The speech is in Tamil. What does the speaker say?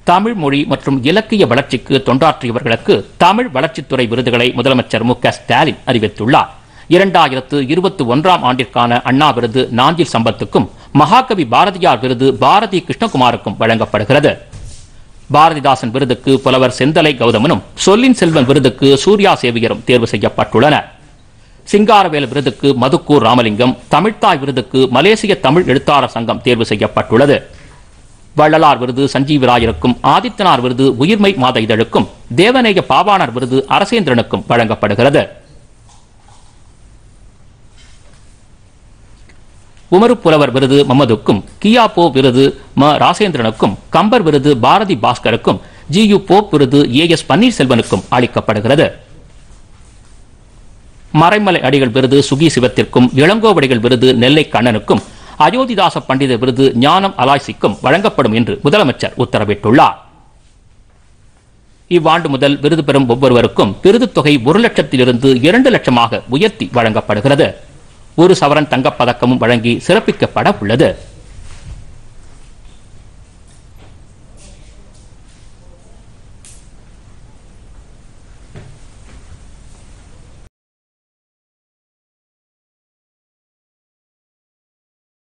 தமிழ் மொழி மற்றும் இலக்கிய வளர்ச்சிக்கு தொண்டாற்றியவர்களுக்கு தமிழ் வளர்ச்சித்துறை விருதுகளை முதலமைச்சர் மு க ஸ்டாலின் அறிவித்துள்ளார் இரண்டாயிரத்து இருபத்தி ஒன்றாம் ஆண்டிற்கான அண்ணா விருது நாஞ்சில் சம்பத்துக்கும் மகாகவி பாரதியார் விருது பாரதி கிருஷ்ணகுமாருக்கும் வழங்கப்படுகிறது பாரதிதாசன் விருதுக்கு புலவர் செந்தலை கௌதமனும் சொல்லின் செல்வன் விருதுக்கு சூர்யா சேவியரும் தேர்வு செய்யப்பட்டுள்ளனர் சிங்காரவேல் விருதுக்கு மதுக்கூர் ராமலிங்கம் தமிழ்த்தாய் விருதுக்கு மலேசிய தமிழ் எழுத்தாளர் சங்கம் தேர்வு செய்யப்பட்டுள்ளது வள்ளலார் விருது சஞ்சீவிராயருக்கும் ஆதித்தனார் விருது உயிர்மை மாத இதழுக்கும் தேவநேய பாவாணர் விருது அரசேந்திரனுக்கும் வழங்கப்படுகிறது உமரு புலவர் விருது மம்மதுக்கும் கியாபோ விருது ம ராசேந்திரனுக்கும் கம்பர் விருது பாரதி பாஸ்கருக்கும் ஜி யு போப் விருது ஏ எஸ் பன்னீர்செல்வனுக்கும் அளிக்கப்படுகிறது மறைமலை அடிகள் விருது சுகி சிவத்திற்கும் இளங்கோவடிகள் விருது நெல்லை கண்ணனுக்கும் அயோத்திதாச பண்டித விருது ஞானம் அலாய்சிக்கும் வழங்கப்படும் என்று முதலமைச்சர் உத்தரவிட்டுள்ளார் இவ்வாண்டு முதல் விருது பெறும் ஒவ்வொருவருக்கும் விருதுத் தொகை ஒரு லட்சத்திலிருந்து இரண்டு லட்சமாக உயர்த்தி வழங்கப்படுகிறது ஒரு சவரன் தங்கப்பதக்கமும் வழங்கி சிறப்பிக்கப்பட உள்ளது